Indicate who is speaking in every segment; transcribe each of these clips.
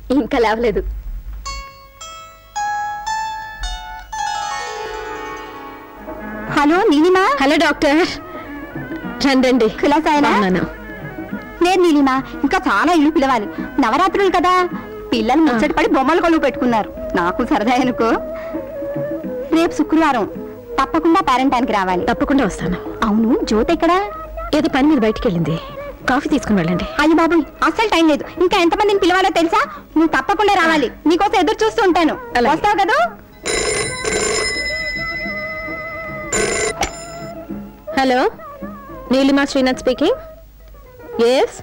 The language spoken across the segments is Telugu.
Speaker 1: ఇంకా లేవలేదు
Speaker 2: హలో నీలిమా
Speaker 1: హలో డాక్టర్ రండి
Speaker 2: కులాసాయనా లేదు నీలిమా ఇంకా చాలా ఇల్లు పిలవాలి నవరాత్రులు కదా పిల్లలు ముచ్చట పడి బొమ్మలు కొలువు పెట్టుకున్నారు నాకు సరదా అనుకో రేపు శుక్రవారం తప్పకుండా పేరెంటానికి రావాలి
Speaker 1: తప్పకుండా వస్తాను
Speaker 2: అవును జ్యోతి ఎక్కడా
Speaker 1: ఏదో పని మీద బయటికి వెళ్ళింది కాఫీ తీసుకుని వెళ్ళండి
Speaker 2: అయ్య బాబు అస్సలు టైం లేదు ఇంకా ఎంతమందిని పిలవాలో తెలుసా నువ్వు తప్పకుండా రావాలి నీకోసం ఎదురు చూస్తూ ఉంటాను
Speaker 1: అలాగే.
Speaker 2: వస్తావు కదా
Speaker 1: hello Neelima Srinath speaking yes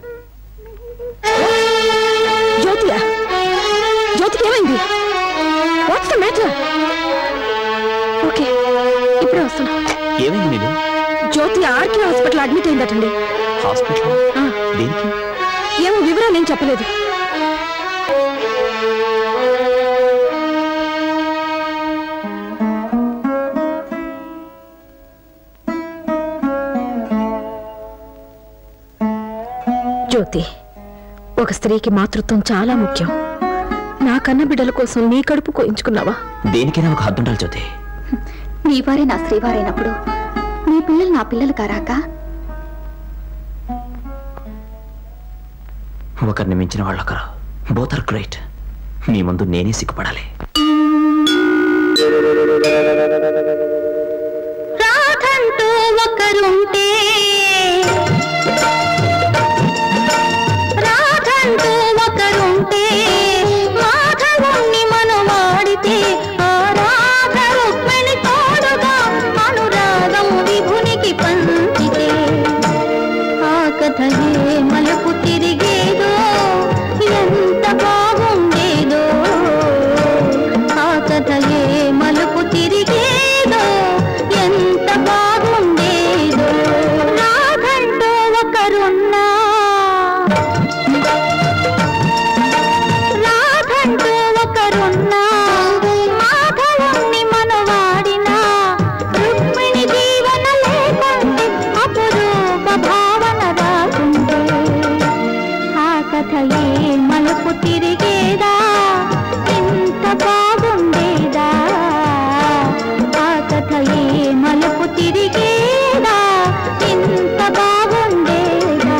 Speaker 1: జ్యోతియా జ్యోతికి ఏమైంది వాట్స్ ద మ్యాటర్ ఓకే ఇప్పుడే వస్తున్నా
Speaker 3: ఏమైంది నీళ్ళు
Speaker 1: జ్యోతి ఆర్కే హాస్పిటల్ అడ్మిట్ అయిందటండి
Speaker 3: హాస్పిటల్
Speaker 1: ఆ,
Speaker 3: దేనికి
Speaker 1: ఏమో వివరాలు ఏం చెప్పలేదు జ్యోతి ఒక స్త్రీకి మాతృత్వం చాలా ముఖ్యం నా కన్న బిడ్డల కోసం నీ కడుపు కోయించుకున్నావా
Speaker 3: దేనికైనా ఒక హద్దు ఉండాలి జ్యోతి
Speaker 2: నీ వారే నా శ్రీవారైనప్పుడు నీ పిల్లలు నా పిల్లలు కారాక
Speaker 3: ఒకరిని మించిన వాళ్ళొకరు బోత్ ఆర్ గ్రేట్ నీ ముందు నేనే సిగ్గుపడాలి
Speaker 2: రాధంటూ ఒకరుంటే రాధంటూ ఒకరుంటే మాధవుణ్ణి మనవాడితే ఆ రాధ రుక్మిణి తోడుగా అనురాగం విభునికి పంచితే ఆ కథయే మలుపు తిరిగేదో ఎంత బాగుండేదో ఆ కథయే మలుపు తిరిగేదో ఎంత బాగుండేదో రాధంటూ ఒకరున్నా రాధంటూ ఒకరున్నా మాధవుణ్ణి మనవాడినా రుక్మిణి జీవన లేకుంటే అపురూప భావన రాకుంటే ఆ కథయే మలుపు తిరిగేదా ఇంత బాగుండేదా ఆ కథయే మలుపు తిరిగేదా ఇంత బాగుండేదా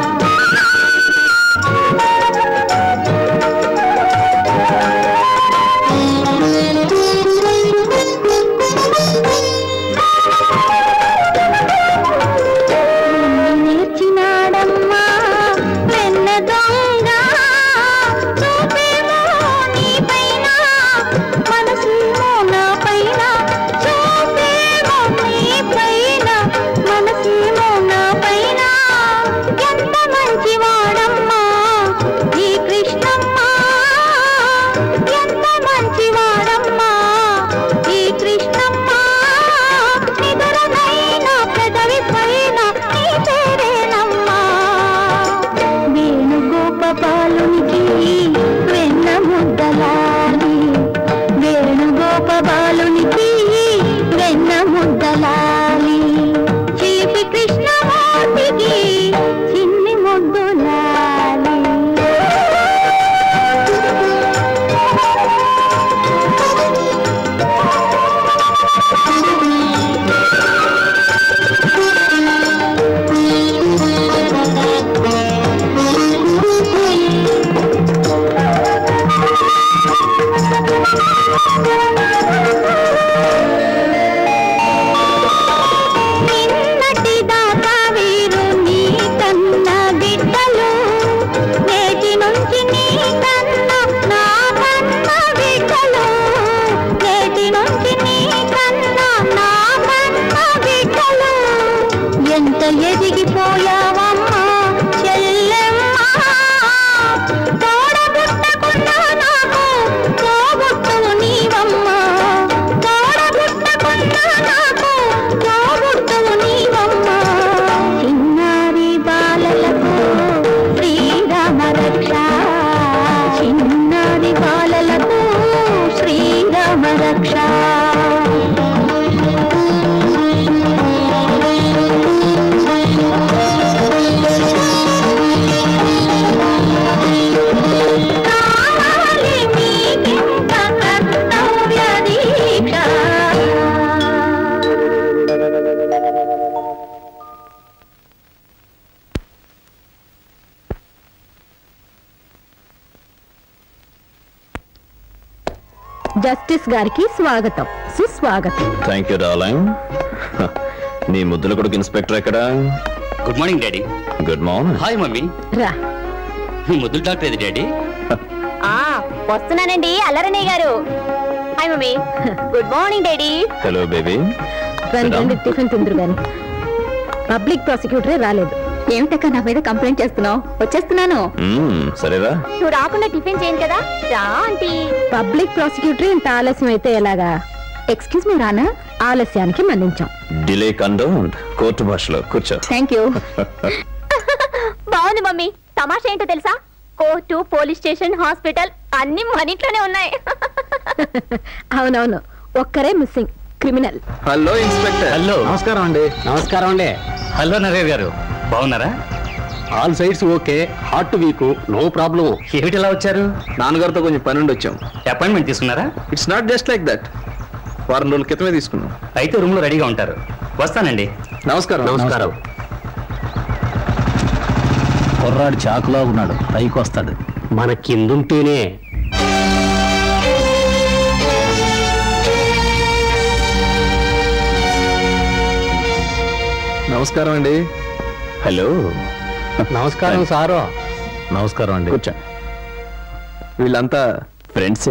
Speaker 2: నేర్చినాడమ్మా వెన్న దొంగ చూపేమో నీ పైన మనసేమో నా పైన చూపేమో నీ పైన మనసేమో నా పైన ఎంత మంచివాడమ్మా ఈ కృష్ణమ్మ ఎంత మంచివాడమ్మా ఈ కృష్ణమ్మ నిదురనైనా పెదవి పైన నీ పేరేనమ్మా వేణుగోపాలునికి వెన్న ముద్దలాలి వేణుగోపాలునికి వెన్న ముద్దలాలి చీపి కృష్ణమూర్తికి చిన్ని ముద్దులాలి నిన్నటి దాకా వీరు నీ కన్న బిడ్డలు నేటి నుంచి నీ కన్న నా కన్న బిడ్డలు నేటి నుంచి నీ కన్న నా కన్న బిడ్డలు ఎంత ఎదిగిపోయావమ్మా చెల్లెమ్మా తోడబుట్టకున్నా నాకు తోబుట్టువు నీవమ్మా తోడబుట్టకున్నా నాకు తోబుట్టువు నీవమ్మా చిన్నారి బాలలకు శ్రీరామ రక్ష చిన్నారి బాలలకు శ్రీరామ రక్ష రామ
Speaker 1: జస్టిస్ గారికి స్వాగతం సుస్వాగతం
Speaker 3: థ్యాంక్ యూ డార్లింగ్ నీ ముద్దుల కొడుకు ఇన్స్పెక్టర్ ఎక్కడ
Speaker 4: good morning daddy
Speaker 3: good morning
Speaker 4: hi mummy
Speaker 1: రా
Speaker 4: మీ ముద్దుల డాక్టర్ ఏది డాడీ
Speaker 2: వస్తున్నానండి అల్లరనయ్య గారు hi mummy good morning daddy
Speaker 3: hello baby
Speaker 1: రండి రండి టిఫిన్ తిందురు గాని పబ్లిక్ ప్రాసిక్యూటరే రాలేదు
Speaker 2: ఏమిటక్క నా మీద కంప్లైంట్ చేస్తున్నావు వచ్చేస్తున్నాను
Speaker 3: సరేరా
Speaker 2: నువ్వు రాకుండా టిఫిన్ చేయను కదా రా ఆంటీ
Speaker 1: పబ్లిక్ ప్రాసిక్యూటరే ఇంత ఆలస్యం అయితే ఎలాగా
Speaker 2: ఎక్స్క్యూజ్ మీ రానా
Speaker 1: ఆలస్యానికి మన్నించాం
Speaker 3: డిలే కండోన్ కోర్టు భాషలో కూర్చో
Speaker 2: థ్యాంక్ యూ బాగుంది మమ్మీ తమాషా ఏంటో తెలుసా కోర్టు పోలీస్ స్టేషన్ హాస్పిటల్ అన్ని మన ఇంట్లోనే ఉన్నాయి
Speaker 1: అవునవును ఒక్కరే missing criminal
Speaker 5: hello inspector
Speaker 4: hello
Speaker 5: నమస్కారం అండి
Speaker 4: నమస్కారం అండి హలో నరేష్ గారు బాగున్నారా
Speaker 5: all sides okay heart weak no problem
Speaker 4: ఏమిటి ఇలా వచ్చారు
Speaker 5: నాన్నగారితో కొంచెం పని ఉండి వచ్చాం
Speaker 4: అపాయింట్మెంట్ తీసుకున్నారా
Speaker 5: it's not just like that వారం రోజుల క్రితమే తీసుకున్నాం
Speaker 4: అయితే రూమ్ లో రెడీగా ఉంటారు వస్తానండి
Speaker 5: నమస్కారం
Speaker 4: నమస్కారం
Speaker 6: కుర్రాడు చాకులా ఉన్నాడు పైకి వస్తాడు
Speaker 4: మన కిందుంటేనే
Speaker 5: నమస్కారం అండి
Speaker 3: హలో
Speaker 4: నమస్కారం సారు
Speaker 6: నమస్కారం అండి
Speaker 3: కూర్చోండి
Speaker 5: వీళ్ళంతా
Speaker 3: ఫ్రెండ్సే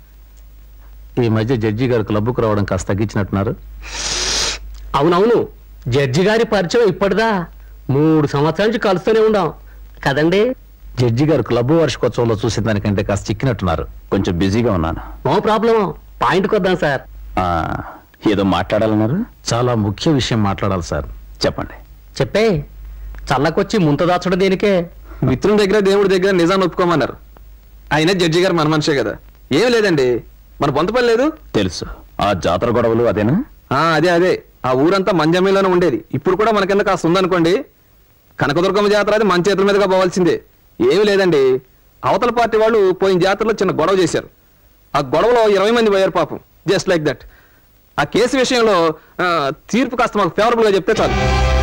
Speaker 6: ఈ మధ్య జడ్జి గారు క్లబ్కు రావడం కాస్త తగ్గించినట్టున్నారు
Speaker 7: అవునవును జడ్జి గారి పరిచయం ఇప్పటిదా మూడు సంవత్సరాల నుంచి కలుస్తూనే ఉండాం కదండి
Speaker 6: జడ్జి గారు క్లబ్ వార్షికోత్సవంలో చూసిన దానికంటే కాస్త చిక్కినట్టున్నారు
Speaker 3: కొంచెం బిజీగా ఉన్నాను
Speaker 7: నో ప్రాబ్లం పాయింట్కి వద్దాం సార్
Speaker 3: ఆ, ఏదో మాట్లాడాలన్నారు
Speaker 6: చాలా ముఖ్య విషయం మాట్లాడాలి సార్
Speaker 3: చెప్పండి
Speaker 7: చెప్పే చల్లకొచ్చి ముంత దాచడం దేనికే
Speaker 5: మిత్రుని దగ్గర దేవుడి దగ్గర నిజాన్ని ఒప్పుకోమన్నారు అయినా జడ్జి గారు మన మనిషే కదా ఏం లేదండి మన పొంత పని లేదు
Speaker 3: తెలుసు ఆ జాతర గొడవలు అదేనా
Speaker 5: ఆ అదే అదే ఆ ఊరంతా మంజమ్మీలోనే ఉండేది ఇప్పుడు కూడా మన కింద కాస్త ఉందనుకోండి కనకదుర్గమ్మ జాతర అది మన చేతుల మీదుగా పోవాల్సిందే ఏమీ లేదండి అవతల పార్టీ వాళ్ళు పోయిన జాతరలో చిన్న గొడవ చేశారు ఆ గొడవలో ఇరవై మంది పోయారు పాపం జస్ట్ లైక్ దట్ ఆ కేసు విషయంలో ఆ, తీర్పు కాస్త మాకు ఫేవరబుల్ గా చెప్తే చాలు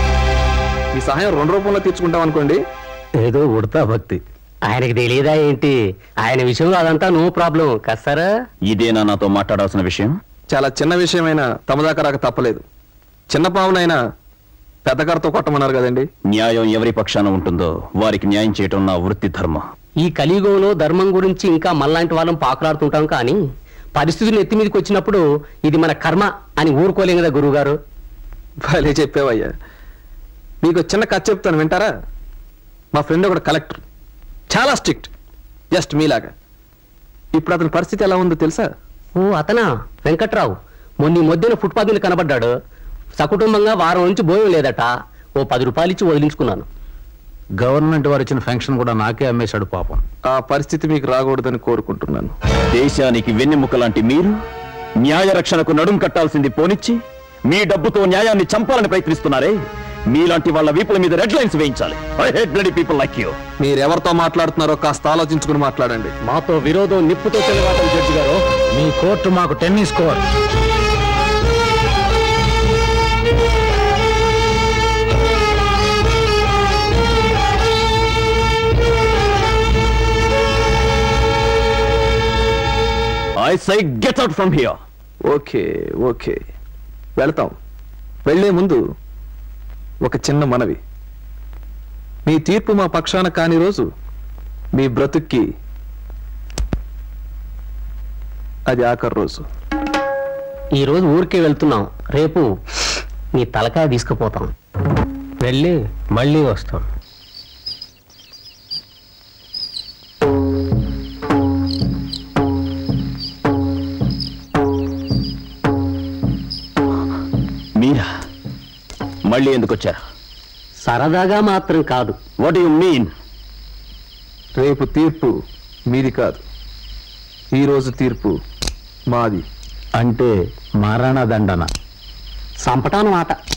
Speaker 5: ఈ సహాయం రెండు రూపంలో తీర్చుకుంటాం అనుకోండి
Speaker 6: ఏదో ఉడతా భక్తి
Speaker 7: ఆయనకి తెలియదా ఏంటి ఆయన విషయంలో అదంతా నో ప్రాబ్లం కస్తారా
Speaker 3: ఇదేనా నాతో మాట్లాడాల్సిన విషయం
Speaker 5: చాలా చిన్న విషయమైనా తమ దాకా రాక తప్పలేదు చిన్న పావునైనా పెద్ద కారుతో కొట్టమన్నారు కదండి
Speaker 3: న్యాయం ఎవరి పక్షాన ఉంటుందో వారికి న్యాయం చేయటం నా వృత్తి ధర్మం
Speaker 7: ఈ కలియుగంలో ధర్మం గురించి ఇంకా మనలాంటి వాళ్ళం పాకులాడుతుంటాం కానీ పరిస్థితులు ఎత్తి మీదకి వచ్చినప్పుడు ఇది మన కర్మ అని ఊరుకోలేం కదా గురువుగారు
Speaker 5: భలే చెప్పేవయ్యా మీకు చిన్న కథ చెప్తాను వింటారా మా ఫ్రెండ్ ఒకడు కలెక్టర్ చాలా స్ట్రిక్ట్ జస్ట్ మీలాగా ఇప్పుడు అతని పరిస్థితి ఎలా ఉందో తెలుసా
Speaker 7: ఓ అతనా వెంకట్రావు మొన్న ఈ మధ్యన ఫుట్పాత్ మీద కనబడ్డాడు సకుటుంబంగా వారం నుంచి భోజనం లేదట ఓ పది రూపాయలు ఇచ్చి వదిలించుకున్నాను
Speaker 6: గవర్నమెంట్ వారు ఇచ్చిన ఫంక్షన్ కూడా నాకే అమ్మేశాడు పాపం
Speaker 5: ఆ పరిస్థితి మీకు రాకూడదని కోరుకుంటున్నాను
Speaker 3: దేశానికి వెన్నెముక లాంటి మీరు న్యాయ రక్షణకు నడుం కట్టాల్సింది పోనిచ్చి మీ డబ్బుతో న్యాయాన్ని చంపాలని ప్రయత్నిస్తున్నారే మీలాంటి వాళ్ళ వీపుల మీద రెడ్ లైన్స్ వేయించాలి I hate bloody people like you
Speaker 5: మీరెవరితో మాట్లాడుతున్నారో కాస్త ఆలోచించుకుని మాట్లాడండి
Speaker 7: మాతో విరోధం నిప్పుతో చెలగాటం జడ్జి గారు
Speaker 6: మీ కోర్టు మాకు tennis court
Speaker 3: I say get out from here
Speaker 5: okay okay వెళతాం వెళ్ళే ముందు ఒక చిన్న మనవి మీ తీర్పు మా పక్షాన కాని రోజు మీ బ్రతుక్కి అది ఆఖరి రోజు
Speaker 7: ఈ రోజు ఊరికే వెళ్తున్నాం రేపు నీ తలకాయ తీసుకుపోతాం వెళ్ళి మళ్ళీ వస్తాం
Speaker 3: మీరా మళ్ళీ ఎందుకు వచ్చారు
Speaker 7: సరదాగా మాత్రం కాదు
Speaker 3: వాట్ యు మీన్
Speaker 5: రేపు తీర్పు మీది కాదు ఈ రోజు తీర్పు మాది
Speaker 6: అంటే మారాణ దండన
Speaker 7: సంపటాను మాట